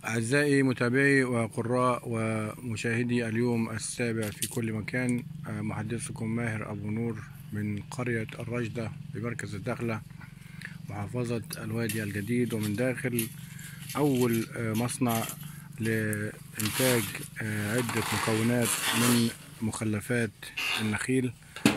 أعزائي متابعي وقراء ومشاهدي اليوم السابع في كل مكان آه، محدثكم ماهر أبو نور من قرية الرجدة بمركز الدخلة محافظة الوادي الجديد ومن داخل أول آه، مصنع لإنتاج آه، عدة مكونات من مخلفات النخيل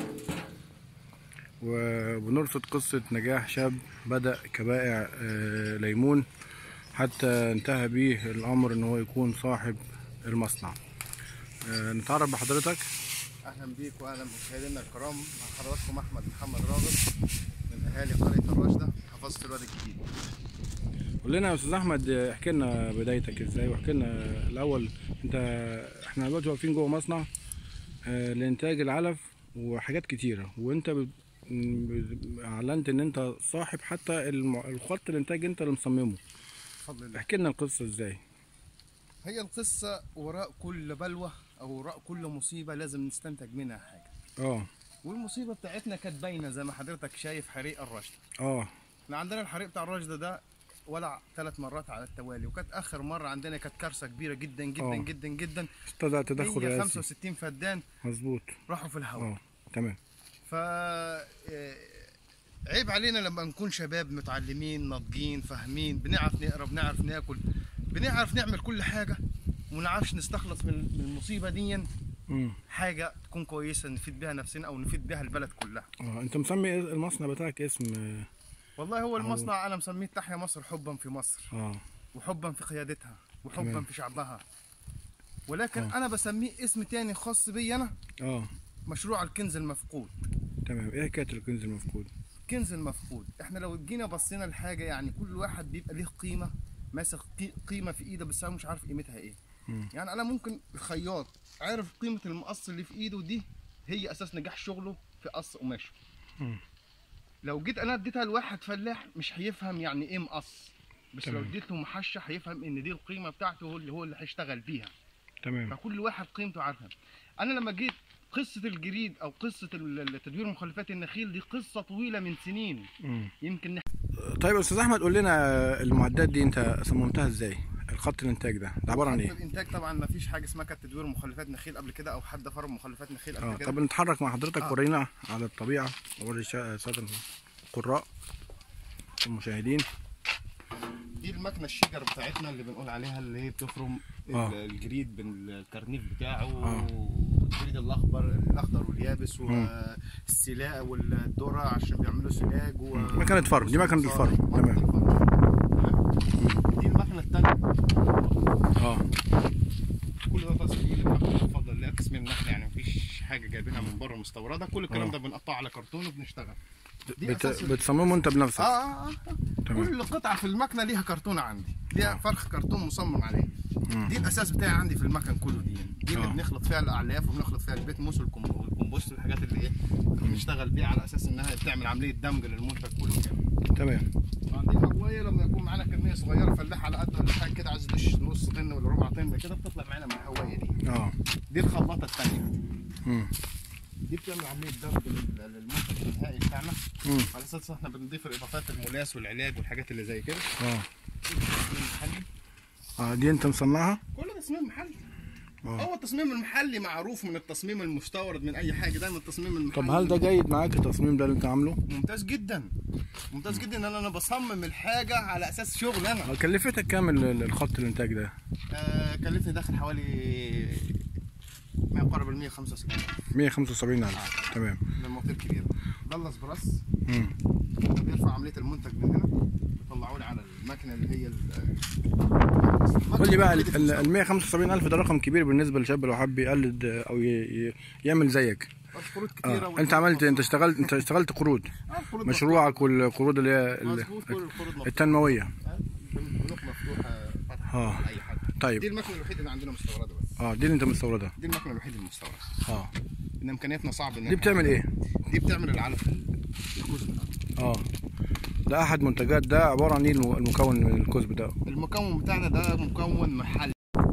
وبنرصد قصة نجاح شاب بدأ كبائع آه، ليمون حتى انتهى به الأمر إن هو يكون صاحب المصنع آه، نتعرف بحضرتك اهلا بيك واهلا بمشاهدينا الكرام مع حضراتكم احمد محمد راغب من اهالي قريه الرشده محافظه الوادي الجديد قول لنا يا أستاذ أحمد آه، احكي لنا بدايتك إزاي واحكي لنا الأول أنت إحنا دلوقتي واقفين جوه مصنع آه، لإنتاج العلف وحاجات كتيرة وأنت بت- ب- أعلنت إن أنت صاحب حتى الم- الخط الإنتاج أنت اللي مصممه بفضل الله احكي لنا القصة إزاي هي القصه وراء كل بلوه او وراء كل مصيبه لازم نستنتج منها حاجه اه والمصيبه بتاعتنا كانت باينه زي ما حضرتك شايف حريق الرشده اه احنا عندنا الحريق بتاع الرشده ده ولع ثلاث مرات على التوالي وكانت اخر مره عندنا كانت كارثه كبيره جدا جدا آه. جدا جدا استدعى تدخل رئاسي 165 فدان مظبوط راحوا في الهواء اه تمام ف آه، عيب علينا لما نكون شباب متعلمين ناضجين فاهمين بنعرف نقرا بنعرف ناكل بنعرف نعمل كل حاجه وما نعرفش نستخلص من من المصيبه دي امم حاجه تكون كويسه نفيد بها نفسنا او نفيد بها البلد كلها اه انت مسمي المصنع بتاعك اسم اه والله هو المصنع انا مسميه تحيا مصر حبا في مصر اه وحبا في قيادتها وحبا تمام. في شعبها ولكن آه. انا بسميه اسم تاني خاص بي انا اه مشروع الكنز المفقود تمام ايه حكايه الكنز المفقود كنز المفقود احنا لو جينا بصينا لحاجه يعني كل واحد بيبقى ليه قيمه ماسك قي- قيمه في ايده بس هو مش عارف قيمتها ايه مم. يعني انا ممكن الخياط عارف قيمه المقص اللي في ايده دي هي اساس نجاح شغله في قص قماشه مم. لو جيت انا اديتها لواحد فلاح مش هيفهم يعني ايه مقص بس لو تمام. اديت له محشه هيفهم ان دي القيمه بتاعته هو اللي هو اللي هيشتغل بيها تمام فكل واحد قيمته عارفها انا لما جيت قصه الجريد او قصه ال- تدوير مخلفات النخيل دي قصه طويله من سنين مم. يمكن طيب يا استاذ احمد قول لنا المعدات دي انت صممتها ازاي الخط الانتاج ده ده عباره عن خط ايه الانتاج طبعا ما فيش حاجه اسمها كانت تدوير مخلفات نخيل قبل كده او حد فرم مخلفات نخيل قبل اه كده طب نتحرك مع حضرتك آه. ورينا على الطبيعه وري شا- ساده القراء المشاهدين دي المكنه الشجر بتاعتنا اللي بنقول عليها اللي هي بتفرم آه. ال- الجريد بالكرنيف بتاعه آه. الجريد الاخضر الاخضر واليابس والسلاء والذره عشان بيعملوا سلاج و... مكنة فرم، دي مكنة الفرم، مكنة تمام. الفرم. دي المكنه الثانيه اه كل ده تصميم المكنه بفضل الله تصميم النخل يعني مفيش حاجه جايبينها من بره مستورده كل الكلام آه. ده بنقطعه على كرتون وبنشتغل دي بت... أساس ال- بتصممه انت بنفسك اه اه اه تمام. كل قطعه في المكنه ليها كرتونه عندي ليها آه. فرخ كرتون مصمم عليه مم. دي الاساس بتاعي عندي في المكن كله دي دي اللي آه. بنخلط فيها الاعلاف وبنخلط فيها البيت موس والكم- والكمبوست والحاجات اللي ايه بنشتغل بيها على اساس انها بتعمل عمليه دمج للمنتج كله كده تمام دي الهوايه لما يكون معانا كميه صغيره فلاح على قد ولا حاجه كده عايز يدش نص طن ولا ربع طن كده بتطلع معانا من الهوايه دي اه دي الخلاطه الثانيه مم. دي بتعمل عمليه دمج لل- للمنتج النهائي بتاعنا مم. على اساس احنا بنضيف الاضافات الملاس والعلاج والحاجات اللي زي كده اه تصميم محلي اه دي انت مصنعها كل ده تصميم محلي اه هو التصميم المحلي معروف من التصميم المستورد من اي حاجه دايما التصميم المحلي طب هل ده جيد معاك التصميم ده اللي انت عامله ممتاز جدا ممتاز جدا ان انا بصمم الحاجه على اساس شغل انا آه، كلفتك كام ال- ال- الخط الانتاج ده آه كلفني داخل حوالي ما يقارب ال 175 175 الف تمام للموتور كبير ده الاسبراس مم. بيرفع عمليه المنتج من هنا بيطلعوا لي على المكنه اللي هي ال- قول لي بقى ال ال 175 الف ده رقم كبير بالنسبه للشاب لو حب يقلد آه، او ي... ي... يعمل زيك القروض كتيره اه انت عملت انت اشتغلت انت اشتغلت قروض آه، القروض مشروعك والقروض اللي هي ال- مظبوط كل القروض مفتوحه التنمويه البنوك مفتوحه فتحه آه. لاي حد دي طيب المكنه الوحيده اللي عندنا مستورده بس اه دي اللي انت مستوردها دي المكنه الوحيده المستورده اه ان امكانياتنا صعب ان دي بتعمل ايه دي بتعمل العلف الكزب اه ده احد منتجات ده عباره عن ايه الم- المكون من الكزب ده المكون بتاعنا ده مكون محلي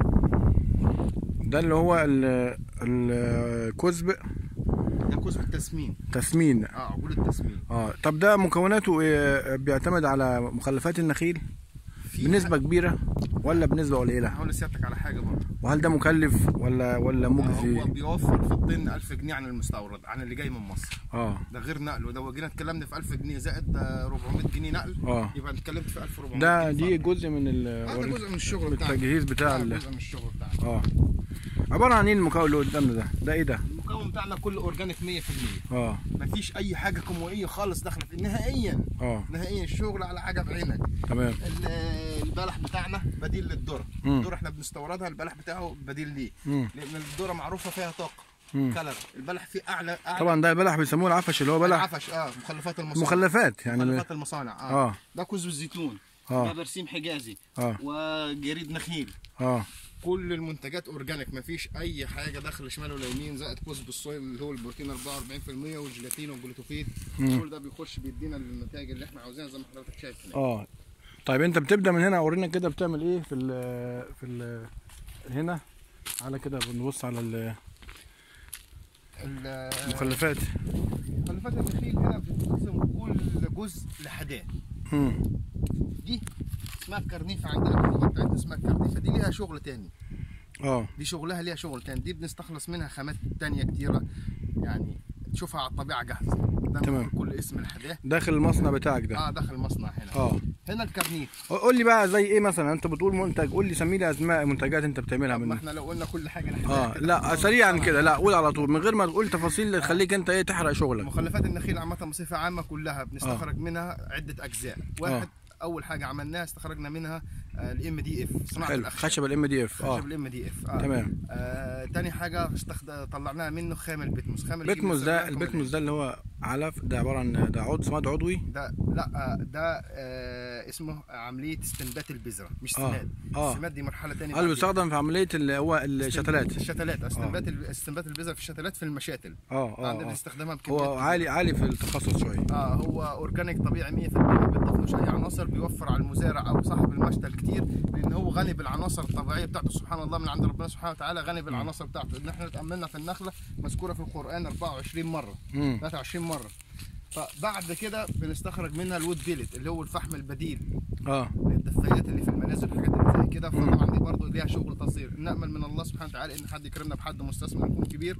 ده اللي هو ال- الكزب ده كزب التسمين تسمين اه عقول التسمين اه طب ده مكوناته إيه؟ بيعتمد على مخلفات النخيل في بنسبه كبيره ولا بنسبه قليله هقول لسيادتك على حاجه برضه وهل ده مكلف ولا ولا هو مجزي بيوفر في الطن 1000 جنيه عن المستورد عن اللي جاي من مصر اه ده غير نقل وده جينا اتكلمنا في 1000 جنيه زائد آه، 400 جنيه نقل اه يبقى اتكلمت في 1400 ده جنيه دي جزء من ال فرق. آه، ده جزء من الشغل من بتاعنا التجهيز بتاع آه، ال- جزء من الشغل بتاعنا اه عباره عن ايه المكون اللي قدامنا ده ده ايه ده المكون بتاعنا كله اورجانيك 100% اه مفيش اي حاجه كيماويه خالص داخله فيه نهائيا اه نهائيا الشغل على حاجه بعينك تمام ال- البلح بتاعنا بديل للذره مم. الذره احنا بنستوردها البلح بتاعه بديل ليه مم. لان الذره معروفه فيها طاقه مم. كالوري البلح فيه اعلى اعلى طبعا ده بلح بيسموه العفش اللي هو بلح العفش اه مخلفات المصانع مخلفات يعني مخلفات المصانع اه, اه ده كوز الزيتون آه. ده برسيم حجازي اه وجريد نخيل اه كل المنتجات اورجانيك مفيش اي حاجه داخله شمال ولا يمين زائد كوز بالصويا اللي هو البروتين 44% والجيلاتين والجلوتوفيت مم. كل ده بيخش بيدينا النتائج اللي احنا عاوزينها زي ما حضرتك شايف هنا اه طيب انت بتبدا من هنا ورينا كده بتعمل ايه في ال في ال هنا على كده بنبص على ال- ال- المخلفات مخلفات النخيل هنا بتتقسم كل جزء لحدات امم دي اسمها الكرنيفه عندنا في اللغه بتاعتنا اسمها الكرنيفه دي ليها شغل تاني اه دي شغلها ليها شغل تاني دي بنستخلص منها خامات تانية كتيرة يعني تشوفها على الطبيعة جاهزة ده تمام. كل اسم الحداه داخل المصنع بتاعك ده اه داخل المصنع هنا اه هنا الكرنيف قول لي بقى زي ايه مثلا انت بتقول منتج قول لي سمي لي اسماء منتجات انت بتعملها طب ما من احنا لو قلنا كل حاجة نحتاج اه كده لا سريعا كده لا قول على طول من غير ما تقول تفاصيل اللي تخليك انت ايه تحرق شغلك مخلفات النخيل عامة بصفة عامة كلها بنستخرج منها عدة أجزاء واحد آه. أول حاجة عملناها استخرجنا منها الام دي اف صناعة حلو الأخشاب خشب الام دي اف اه خشب الام دي اف آه. تمام آه تاني حاجة استخد... طلعناها منه خام البتموس خام بتموس ده البتموس البتموس ده اللي هو علف ده عباره عن ده عضو سماد عضوي ده لا آه، ده آه اسمه عمليه استنبات البذره مش آه، سماد آه. السماد دي مرحله ثانيه اللي بيستخدم في عمليه اللي هو الشتلات الشتلات استنبات ال- استنبات البذره في الشتلات في المشاتل اه اه, عندنا آه. استخدامها بكميات هو عالي عالي في التخصص شويه اه هو اورجانيك طبيعي 100% ما بيضافلوش اي عناصر بيوفر على المزارع او صاحب المشتل كتير لان هو غني بالعناصر الطبيعيه بتاعته سبحان الله من عند ربنا سبحانه وتعالى غني بالعناصر بتاعته ان احنا اتاملنا في النخله مذكوره في القران 24 مره امم 23 مره فبعد كده بنستخرج منها الوود بيلت اللي هو الفحم البديل اه الدفايات اللي في المنازل والحاجات اللي زي كده فطبعا دي برضه ليها شغل تصدير نامل من الله سبحانه وتعالى ان حد يكرمنا بحد مستثمر يكون كبير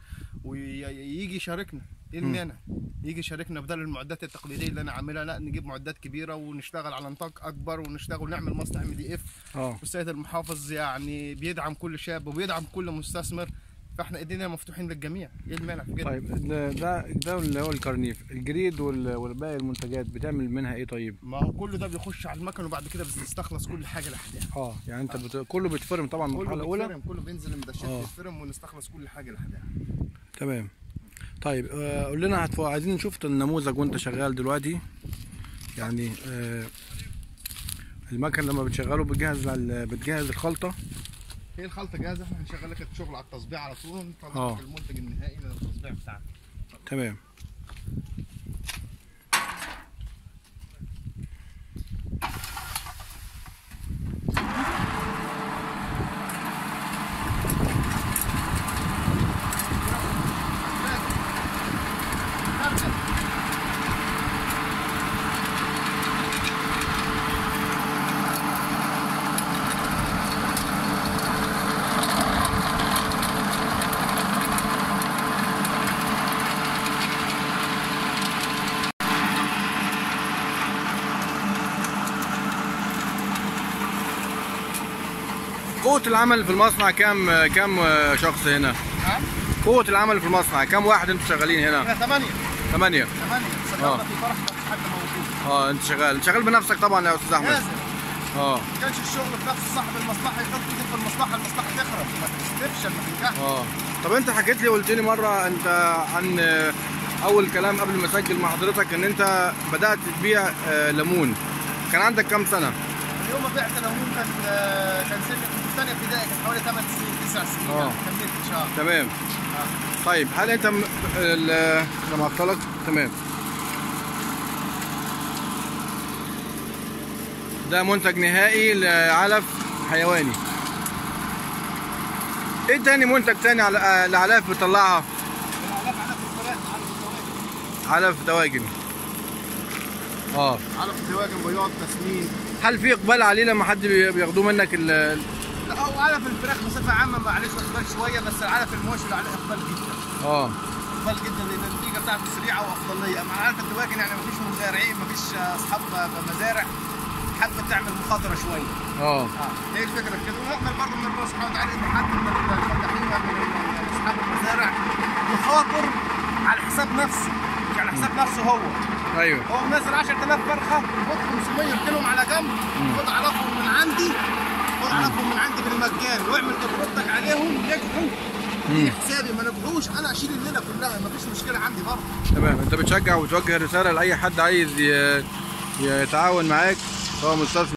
ويجي يشاركنا ايه المانع يجي يشاركنا بدل المعدات التقليديه اللي انا عاملها لا نجيب معدات كبيره ونشتغل على نطاق اكبر ونشتغل ونعمل مصنع ام دي اف اه والسيد المحافظ يعني بيدعم كل شاب وبيدعم كل مستثمر فاحنا ايدينا مفتوحين للجميع ايه المانع في كده طيب ده ده ده اللي هو الكارنيف الجريد وال- والباقي المنتجات بتعمل منها ايه طيب ما هو كل ده بيخش على المكن وبعد كده بنستخلص كل حاجه لوحدها اه يعني انت بت... كله بيتفرم طبعا من المرحله كله الاولى بيتفرم كله بينزل المدشات آه. بيتفرم ونستخلص كل حاجه لوحدها تمام طيب آه، قول لنا هتف... عايزين نشوف النموذج وانت شغال دلوقتي يعني آه المكن لما بتشغله بتجهز على بتجهز الخلطه هي الخلطه جاهزه احنا هنشغل لك الشغل على التصبيع على طول ونطلع آه. لك المنتج النهائي من التصبيع بتاعنا تمام قوة العمل في المصنع كام كام شخص هنا؟ نعم قوة العمل في المصنع كام واحد انتوا شغالين هنا؟ احنا ثمانية ثمانية ثمانية آه. سجلنا في فرح ما فيش حد موجود اه انت شغال انت شغال بنفسك طبعا يا استاذ احمد لازم اه ما كانش الشغل بنفس صاحب المصلحة يحط ايده في المصلحة المصلحة تخرب ما تفشل ما تنجحش اه طب انت حكيت لي قلت لي مرة انت عن آه، اول كلام قبل ما اسجل مع حضرتك ان انت بدأت تبيع آه، ليمون كان عندك كام سنة؟ اليوم ما بعت ليمون كان آه، كان سن في ثانية ابتدائي كان حوالي 8 سنين 9 سنين آه. يعني كملت شهر تمام طيب هل انت م... ال- لما لك تمام ده منتج نهائي لعلف حيواني ايه تاني منتج تاني على آه، لعلاف بتطلعها العلاف على الفراخ على الفواكه علف دواجن اه علف الدواجن بياض تسمين هل في اقبال عليه لما حد بي- بياخدوه منك ال- لا هو علف الفراخ بصفه عامه ما عليش اقبال شويه بس العلف المواشي اللي عليه اقبال جدا اه اقبال جدا لان النتيجه بتاعته سريعه وافضليه مع علف الدواجن يعني مفيش مزارعين مفيش اصحاب مزارع حابه تعمل مخاطره شويه اه اه هي الفكره في كده ونؤمل برضه من الله سبحانه وتعالى ان حد من الفلاحين من اصحاب المزارع يخاطر على حساب نفسه مش على حساب نفسه هو ايوه هو منزل 10000 فرخه خد 500 يركنهم على جنب خد علفهم من عندي خد علفهم من عندي بالمجان واعمل تجربتك عليهم نجحوا دي حسابي ما نجحوش انا اشيل الليله كلها مفيش مشكله عندي برضه تمام انت بتشجع وتوجه رساله لاي حد عايز ي- يتعاون معاك سواء مستثمر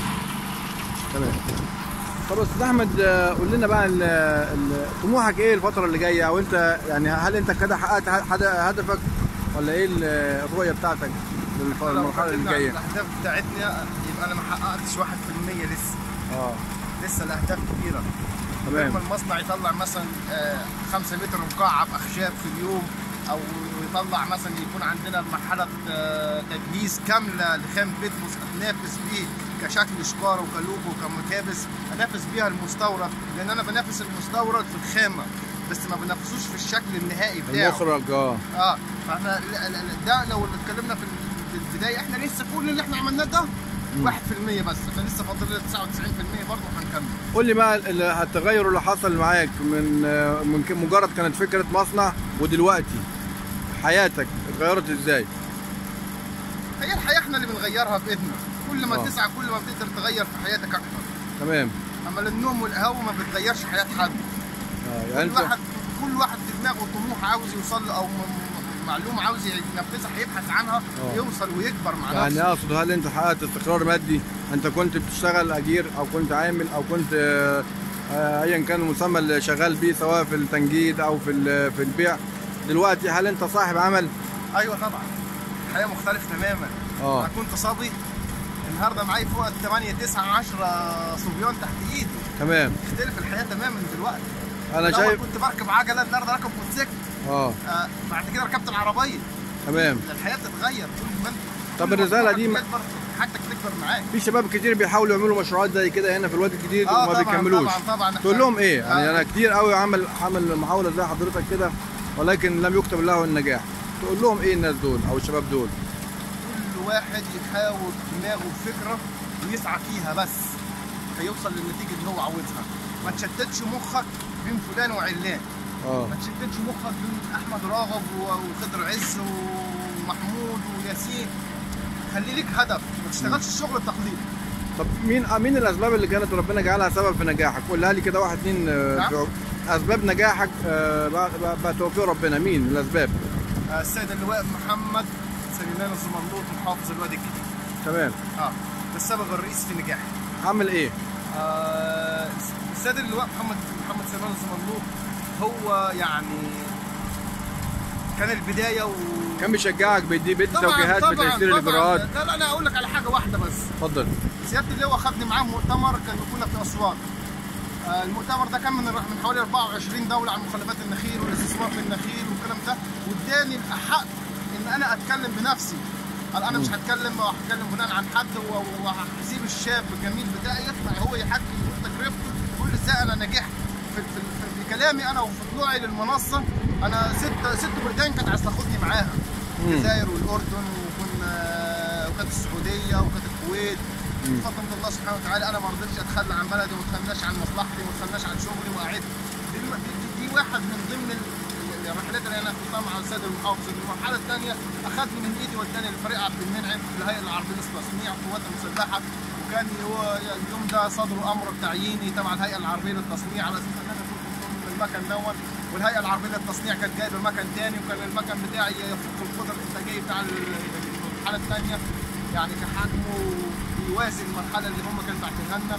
تمام طب يا استاذ احمد آه، قول لنا بقى ال- ال- طموحك ايه الفتره اللي جايه او انت يعني هل انت كده حققت حد- هدفك ولا ايه ال- الرؤيه بتاعتك للف- لو للمرحله اللي اتكلمنا عن جايه الاهداف بتاعتنا يبقى انا ما حققتش 1% لسه اه لسه الاهداف كبيره تمام لما المصنع يطلع مثلا 5 متر مكعب اخشاب في اليوم او يطلع مثلا يكون عندنا مرحله آه، تجهيز كامله لخام بيتفوس اتنافس بيه كشكل شكاره وكلوكو وكمكابس انافس بيها المستورد لان انا بنافس المستورد في الخامه بس ما بنافسوش في الشكل النهائي بتاعه المخرج اه اه فاحنا لا- لا- لا، ده لو اتكلمنا في ال- في البدايه احنا لسه كل اللي احنا عملناه ده 1% بس احنا لسه فاضل لنا 99% برضه هنكمل قول لي بقى ال- التغير اللي حصل معاك من آه، من ك- مجرد كانت فكره مصنع ودلوقتي حياتك اتغيرت ازاي؟ هي الحياه احنا اللي بنغيرها بايدنا كل ما آه. تسعى كل ما بتقدر تغير في حياتك اكتر تمام اما النوم والقهوه ما بتغيرش حياه حد اه يعني كل انت واحد كل واحد في دماغه طموح عاوز يوصل له او م- م- معلومه عاوز ينفذها هيبحث عنها آه. ويوصل ويكبر مع يعني نفسه اقصد هل انت حققت استقرار مادي؟ انت كنت بتشتغل اجير او كنت عامل او كنت آه، آه، ايا كان المسمى اللي شغال بيه سواء في التنجيد او في ال- في البيع دلوقتي هل انت صاحب عمل؟ ايوه طبعا الحياه مختلفه تماما اه انا كنت صبي النهارده معايا فوق ال 8 9 10 صبيان تحت ايدي تمام تختلف الحياه تماما دلوقتي انا الأول شايف كنت بركب عجله النهارده راكب موتوسيكل اه آه بعد كده ركبت العربيه تمام الحياه بتتغير طول ما انت طب كل ما الرسالة تكبر دي ما- تكبر، حاجتك تكبر معاك في شباب كتير بيحاولوا يعملوا مشروعات زي كده هنا في الوادي الجديد آه وما طبعاً، بيكملوش طبعاً، طبعاً. تقول لهم ايه؟ يعني آه. انا كتير قوي عمل عمل محاوله زي حضرتك كده ولكن لم يكتب له النجاح تقول لهم ايه الناس دول او الشباب دول؟ كل واحد يحاول دماغه بفكره ويسعى فيها بس هيوصل للنتيجه اللي هو عاوزها ما تشتتش مخك بين فلان وعلان اه ما تشتتش مخك بين احمد راغب و- وخضر عز ومحمود وياسين خلي لك هدف ما تشتغلش الشغل التقليدي طب مين مين الاسباب اللي كانت ربنا جعلها سبب في نجاحك؟ قولها لي كده واحد اتنين آه، نعم. في اسباب نجاحك آه، بعد بعد- بعد توفيق ربنا مين الاسباب؟ آه، السيد اللواء محمد سليمان الزمرلوط محافظ الوادي الجديد تمام اه ده السبب الرئيسي في نجاحي عمل ايه؟ آه، السيد اللواء محمد محمد سليمان الزمرلوط هو يعني كان البدايه و كان بيشجعك بيدي بيدي طبعاً- توجيهات طبعاً- بتيسير طبعاً. الاجراءات لا لا لا اقول لك على حاجه واحده بس اتفضل سياده اللواء خدني معاه مؤتمر كان كنا في اسوان آه، المؤتمر ده كان من من حوالي 24 دوله عن مخلفات النخيل والاستثمار في النخيل والكلام ده واداني الاحق ان انا اتكلم بنفسي قال انا مش هتكلم وهتكلم بناء عن حد و- وهسيب الشاب الجميل بتاعي يطلع هو يحكي ويقول تجربته يقول ازاي انا نجحت في, في, في, في كلامي انا وفي طلوعي للمنصه انا ست ست بلدان كانت عايز تاخدني معاها الجزائر والاردن وكنا وكانت السعوديه وكانت الكويت بفضل الله سبحانه وتعالى انا ما رضيتش اتخلى عن بلدي وما اتخلاش عن مصلحتي وما اتخلاش عن شغلي وقعدت دي, دي, دي واحد من ضمن ال- ال- الرحلات اللي انا كنتها مع السيد المحافظ المرحله الثانيه اخذني من ايدي وداني لفريق عبد المنعم في الهيئه العربيه للتصنيع القوات المسلحه وكان هو اليوم ده صدر امر بتعييني تبع الهيئه العربيه للتصنيع على اساس ان انا كنت من المكن دون والهيئه العربيه للتصنيع كانت جايبه مكن تاني وكان المكن بتاعي يفوق القدره الانتاجيه بتاع المرحله الثانيه يعني كحجمه بيوازي المرحله اللي هم كانوا باعتينها لنا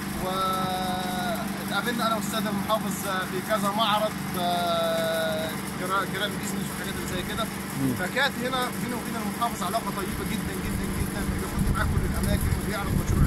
واتقابلنا انا والسيد المحافظ في كذا معرض آه، جرا- جيران بيزنس وحاجات اللي زي كده فكانت هنا بيني وبين المحافظ علاقه طيبه جدا جدا جدا بياخدني معاه كل الاماكن وبيعرض مشروع